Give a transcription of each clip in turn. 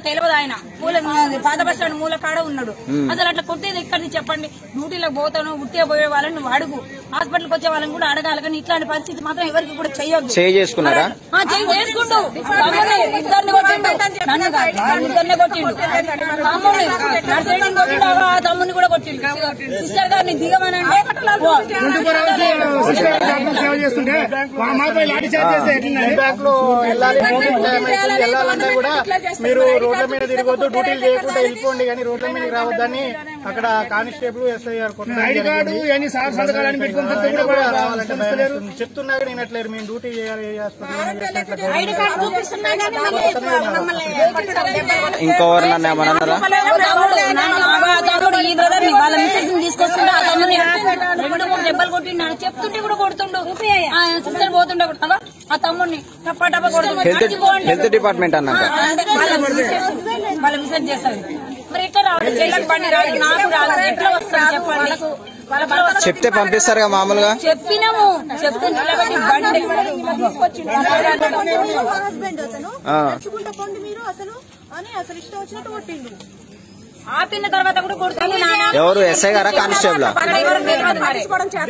తెలియదు ఆయన మూల పాత బస్ స్టాండ్ మూల కాడ ఉన్నాడు అసలు అట్లా కొట్టేది ఎక్కడిది చెప్పండి డ్యూటీలో పోతాను ఉట్టే పోయే వాళ్ళని నువ్వు అడుగు హాస్పిటల్కి వచ్చే వాళ్ళని కూడా అడగాలి కానీ ఇట్లాంటి పరిస్థితి మాత్రం ఎవరికి కూడా చెయ్యొద్దు చేయి చేసుకున్నారా ఆ, చెయ్యి చేసుకుంటూ తమ్ముడిని ఇద్దరిని కొట్టిండు నన్ను కాదు నన్ను ఇద్దరిని కొట్టిండు తమ్ముడిని నర్సరీని కొట్టిండు ఆ తమ్ముడిని కూడా కొట్టిండు సిస్టర్ గారిని దిగమనంటే ఓ, సేవ చేస్తుంటే మా మాపై లాఠీ చార్జ్ చేస్తే ఎట్లున్నది? బ్యాంక్ లో వెళ్ళాలి వెళ్ళాలంటే కూడా మీరు రోడ్ల మీద తిరగొద్దు డ్యూటీలు చేయకుండా వెళ్ళిపోండి కానీ రోడ్ల మీద రావద్దని అక్కడ కానిస్టేబుల్ ఎస్ఐ గారు కొట్టడం ఐడి కార్డు జరిగింది. ఇవన్నీ సార్ సంతకాలని పెట్టుకుంటే అయినా కూడా కూడా రావాలంటే భయం వేస్తుంది. చెప్తున్నా కానీ వినట్లేరు మేము డ్యూటీ చేయాలి ఏ హాస్పిటల్ లో చేసినట్లు ఐడి కార్డు చూపిస్తున్నా కానీ మమ్మల్ని మమ్మల్ని ఇంకోవరన్నా ఏమన్నా అన్నారా తమ్ముడు నన్ను ఆ తమ్ముడు ఈ బ్రదర్ ని వాళ్ళ మిస్సెస్ ని తీసుకొస్తుంటే ఆ తమ్ముడిని రెండు మూడు దెబ్బలు కొట్టిండు చెప్తుంటే కూడా కొడుతుండు ఆ సిస్టర్ పోతుండే కూడా అగో, ఆ తమ్ముడిని టప్ప టప్ప కొడుతుండు హెల్త్ చచ్చిపోండి. హెల్త్ డిపార్ట్మెంట్ అన్నాక వాళ్ళ మిస్సెస్ వాళ్ళ మిస్సెస్ చేస్తారు మరి ఎట్లా రావాలి చెల్లెకి బండి రాదు నాకు రాదు ఎట్లా వస్తుంది చెప్పండి వాళ్ళ భర్త చెప్తే పంపిస్తారుగా మామూలుగా చెప్పినాము చెప్తే నిలబెట్టి బండి హస్బెండ్ అతను ఆ. నడుచుకుంటా పండి మీరు అసలు అని అసలు ఇష్టం వచ్చినట్టు కొట్టిండు ఆపిన తర్వాత కూడా కొడుతుంది నాన్న ఎవరు ఎస్ఐ గారా కానిస్టేబుల్ అక్కడ ఎవరు తెలియదు మరి.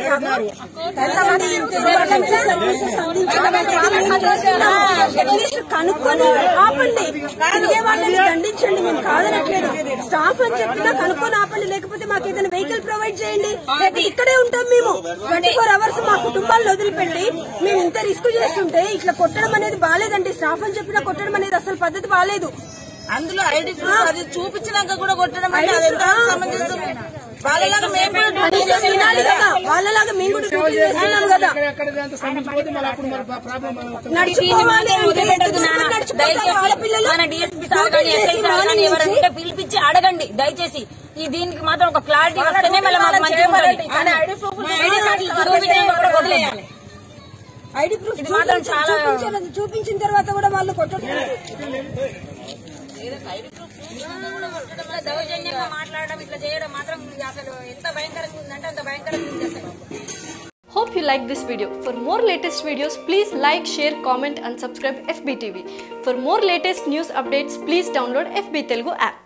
కనుక్కొని ఆపండి తిరిగే వాళ్ళని దండించండి మేము కాదనట్లేదు స్టాఫ్ అని చెప్పినా కనుక్కొని ఆపండి లేకపోతే మాకు ఏదైనా వెహికల్ ప్రొవైడ్ చేయండి లేకపోతే ఇక్కడే ఉంటాం మేము ట్వంటీ ఫోర్ అవర్స్ మా కుటుంబాలను వదిలిపెట్టి మేము ఇంత రిస్క్ చేస్తుంటే ఇట్లా కొట్టడం అనేది బాగాలేదండి స్టాఫ్ అని చెప్పినా కొట్టడం అనేది అసలు పద్ధతి బాగాలేదు అందులో ఐడి ప్రూఫ్ అది చూపించినాక కూడా కొట్టడం అంటే అది ఎంత సమంజసం వాళ్ళలాగా మేము కూడా డ్యూటీ కనీసం వినాలి కదా వాళ్ళలాగా మేము కూడా డ్యూటీ చేస్తున్నాం కదా ఎక్కడ ఎంత స్పందించకపోతే మళ్ళీ అప్పుడు మరి ప్రాబ్లం అవుతుంది. నడుచుకోవాలి అంటే వదిలిపెట్టదు నాన్న. నడుచుకుంటారు దయచేసి ఆడపిల్లలు మన డిఎస్పీ సార్ కానీ ఎస్ఐ సార్ కానీ ఎవరైనా ఉంటే పిలిపించి అడగండి దయచేసి ఈ దీనికి మాత్రం ఒక క్లారిటీ వస్తేనే మళ్ళీ మాకు మంచిగా ఉంటుంది కానీ ఐడి ప్రూఫ్ ఐడి కార్డులు చూపించడం కూడా వదిలేయాలి ఐడి ప్రూఫ్ ఇది మాత్రం చాలా- చూపించారు చూపించిన తర్వాత కూడా వాళ్ళు కొట్టడం దౌర్జన్యంగా మాట్లాడడం ఇట్లా చేయడం మాత్రం ఇది అసలు ఎంత భయంకరంగా ఉందంటే అంత భయంకరంగా ఉంది అసలు Hope you like this video. For more latest videos, please like, share, comment and subscribe FBTV. For more latest news updates, please download FB Telugu app.